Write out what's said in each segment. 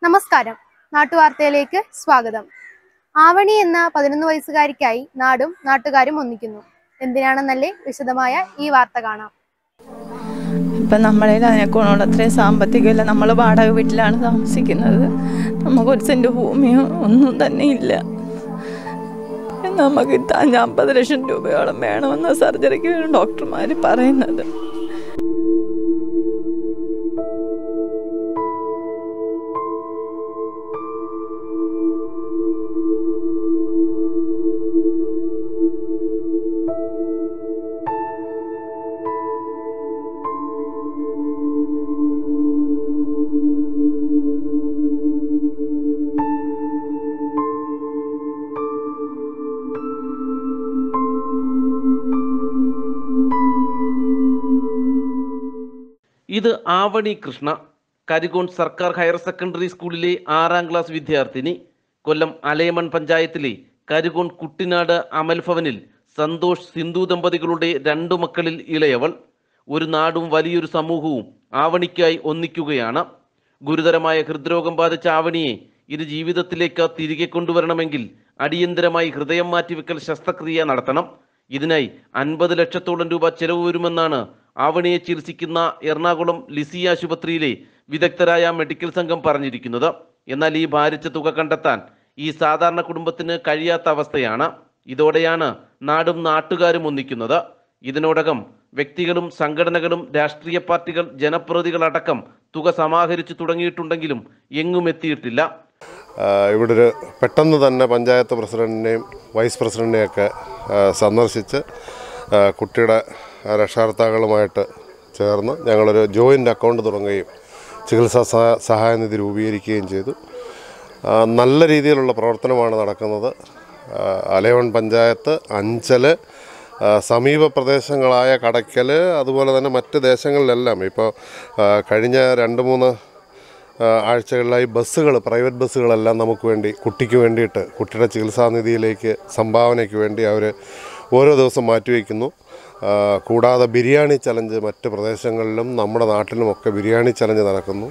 നമസ്കാരം നാട്ടുവാർത്തയിലേക്ക് സ്വാഗതം ആവണി എന്ന പതിനൊന്ന് വയസ്സുകാരിക്കായി നാടും നാട്ടുകാരും ഒന്നിക്കുന്നു എന്തിനാണെന്നല്ലേ വിശദമായ ഈ വാർത്ത കാണാം ഇപ്പം നമ്മളെ അതിനെക്കൊണ്ടുള്ള അത്രയും സാമ്പത്തികമില്ല നമ്മൾ വാടക വീട്ടിലാണ് താമസിക്കുന്നത് നമുക്കൊരു സെൻറ്റ് ഭൂമിയോ ഒന്നും തന്നെ ഇല്ല നമുക്ക് ഇത്താൻ അമ്പത് ലക്ഷം രൂപയോളം വേണമെന്ന് സർജറിക്ക് ഡോക്ടർമാർ പറയുന്നത് ഇത് ആവണി കൃഷ്ണ കരികോൺ സർക്കാർ ഹയർ സെക്കൻഡറി സ്കൂളിലെ ആറാം ക്ലാസ് വിദ്യാർത്ഥിനി കൊല്ലം അലയമൺ പഞ്ചായത്തിലെ കരികോൺ കുട്ടിനാട് അമൽ ഭവനിൽ സന്തോഷ് സിന്ധു ദമ്പതികളുടെ രണ്ടു മക്കളിൽ ഇളയവൾ ഒരു നാടും വലിയൊരു സമൂഹവും ആവണിക്കായി ഒന്നിക്കുകയാണ് ഗുരുതരമായ ഹൃദ്രോഗം ബാധിച്ച ആവണിയെ ഇത് ജീവിതത്തിലേക്ക് തിരികെ കൊണ്ടുവരണമെങ്കിൽ അടിയന്തരമായി ഹൃദയം മാറ്റിവെക്കൽ ശസ്ത്രക്രിയ നടത്തണം ഇതിനായി അൻപത് ലക്ഷത്തോളം രൂപ ചെലവ് വരുമെന്നാണ് ആവണിയെ ചികിത്സിക്കുന്ന എറണാകുളം ലിസി ആശുപത്രിയിലെ വിദഗ്ധരായ മെഡിക്കൽ സംഘം പറഞ്ഞിരിക്കുന്നത് എന്നാൽ ഈ ഭാരിച്ച തുക കണ്ടെത്താൻ ഈ സാധാരണ കുടുംബത്തിന് കഴിയാത്ത അവസ്ഥയാണ് ഇതോടെയാണ് നാടും നാട്ടുകാരും ഒന്നിക്കുന്നത് ഇതിനോടകം വ്യക്തികളും സംഘടനകളും രാഷ്ട്രീയ പാർട്ടികൾ ജനപ്രതിനിധികളടക്കം തുക സമാഹരിച്ചു തുടങ്ങിയിട്ടുണ്ടെങ്കിലും എങ്ങും എത്തിയിട്ടില്ല ആ, ഇവിടെ ഒരു പെട്ടെന്ന് തന്നെ പഞ്ചായത്ത് പ്രസിഡന്റിനെയും വൈസ് പ്രസിഡന്റിനെയൊക്കെ ആ, സന്ദർശിച്ച് ആ, കുട്ടിയുടെ രക്ഷാകർത്താക്കളുമായിട്ട് ചേർന്ന് ഞങ്ങളൊരു ജോയിൻ്റ് അക്കൗണ്ട് തുടങ്ങുകയും ചികിത്സാ സഹ- സഹായ നിധി രൂപീകരിക്കുകയും ചെയ്തു ആ, നല്ല രീതിയിലുള്ള പ്രവർത്തനമാണ് നടക്കുന്നത് ആ, അലയോൺ പഞ്ചായത്ത് അഞ്ചൽ ആ, സമീപ പ്രദേശങ്ങളായ കടയ്ക്കൽ അതുപോലെ തന്നെ മറ്റ് ദേശങ്ങളിലെല്ലാം ഇപ്പോൾ ആ, കഴിഞ്ഞ രണ്ട് മൂന്ന് ആ, ആഴ്ചകളിലായി ബസ്സുകൾ പ്രൈവറ്റ് ബസ്സുകളെല്ലാം നമുക്ക് വേണ്ടി കുട്ടിക്ക് വേണ്ടിയിട്ട് കുട്ടിയുടെ ചികിത്സാനിധിയിലേക്ക് സംഭാവനയ്ക്ക് വേണ്ടി അവർ ഓരോ ദിവസം മാറ്റിവെക്കുന്നു ആ, കൂടാതെ ബിരിയാണി ചലഞ്ച് മറ്റ് പ്രദേശങ്ങളിലും നമ്മുടെ നാട്ടിലുമൊക്കെ ബിരിയാണി ചലഞ്ച് നടക്കുന്നു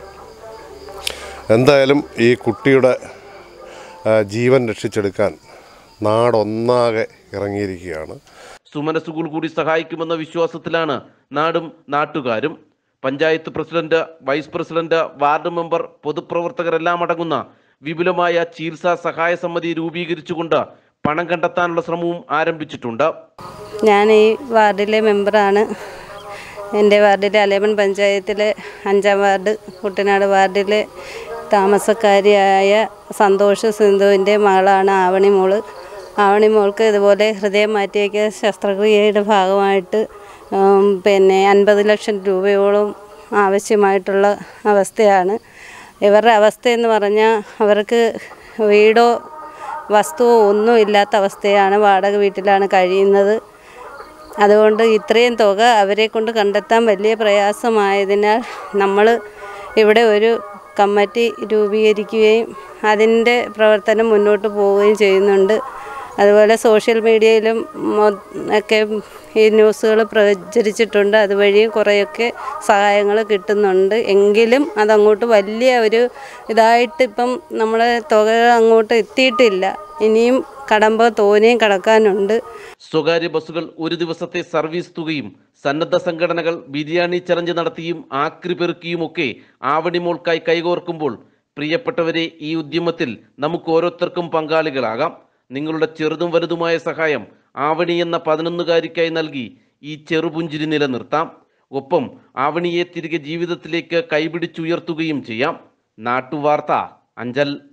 എന്തായാലും ഈ കുട്ടിയുടെ ആ, ജീവൻ രക്ഷിച്ചെടുക്കാൻ നാടൊന്നാകെ ഇറങ്ങിയിരിക്കുകയാണ് സുമനസ്സുകൾ കൂടി സഹായിക്കുമെന്ന വിശ്വാസത്തിലാണ് നാടും നാട്ടുകാരും panchayat president vice president ward member പൊതുപ്രവർത്തകരെല്ലാം അടങ്ങുന്ന വിപുലമായ ചികിത്സാ സഹായ സമിതി രൂപീകരിച്ചുകൊണ്ട് പണം കണ്ടെത്താനുള്ള ശ്രമവും ആരംഭിച്ചിട്ടുണ്ട് ഞാൻ ഈ വാർഡിലെ മെമ്പറാണ് എൻ്റെ വാർഡിലെ അലേമൺ പഞ്ചായത്തിലെ അഞ്ചാം വാർഡ് കുട്ടനാട് വാർഡിലെ താമസക്കാരിയായ സന്തോഷ് സിന്ധുവിൻ്റെ മകളാണ് ആവണി മോള് ആവണി മോൾക്ക് ഇതുപോലെ ഹൃദയം മാറ്റിവയ്ക്ക ശസ്ത്രക്രിയയുടെ ഭാഗമായിട്ട് ഉം, പിന്നെ അൻപത് ലക്ഷം രൂപയോളം ആവശ്യമായിട്ടുള്ള അവസ്ഥയാണ് ഇവരുടെ അവസ്ഥയെന്ന് പറഞ്ഞാൽ അവർക്ക് വീടോ വസ്തുവോ ഒന്നും ഇല്ലാത്ത അവസ്ഥയാണ് വാടക വീട്ടിലാണ് കഴിയുന്നത് അതുകൊണ്ട് ഇത്രയും തുക അവരെ കൊണ്ട് കണ്ടെത്താൻ വലിയ പ്രയാസമായതിനാൽ നമ്മൾ ഇവിടെ ഒരു കമ്മിറ്റി രൂപീകരിക്കുകയും അതിൻ്റെ പ്രവർത്തനം മുന്നോട്ട് പോവുകയും ചെയ്യുന്നുണ്ട് അതുപോലെ സോഷ്യൽ മീഡിയയിലും മൊ- ഒക്കെ ഈ ന്യൂസുകൾ പ്രചരിച്ചിട്ടുണ്ട് അതുവഴിയും കുറേയൊക്കെ സഹായങ്ങൾ കിട്ടുന്നുണ്ട് എങ്കിലും അതങ്ങോട്ട് വലിയ ഒരു ഇതായിട്ട് ഇപ്പം നമ്മളെ തുക അങ്ങോട്ട് എത്തിയിട്ടില്ല ഇനിയും കടമ്പ തോനെയും കടക്കാനുണ്ട് സ്വകാര്യ ബസ്സുകൾ ഒരു ദിവസത്തെ സർവീസ് തുകയും സന്നദ്ധ സംഘടനകൾ ബിരിയാണി ചലഞ്ച് നടത്തിയും ആക്രി പെറുക്കിയുമൊക്കെ ആവണിമോൾക്കായി കൈകോർക്കുമ്പോൾ പ്രിയപ്പെട്ടവരെ ഈ ഉദ്യമത്തിൽ നമുക്ക് ഓരോരുത്തർക്കും പങ്കാളികളാകാം നിങ്ങളുടെ ചെറുതും വലുതുമായ സഹായം ആവണി എന്ന പതിനൊന്നുകാരിക്കായി നൽകി ഈ ചെറുപുഞ്ചിരി നിലനിർത്താം ഒപ്പം ആവണിയെ തിരികെ ജീവിതത്തിലേക്ക് കൈപിടിച്ചുയർത്തുകയും ചെയ്യാം നാട്ടുവാർത്ത അഞ്ചൽ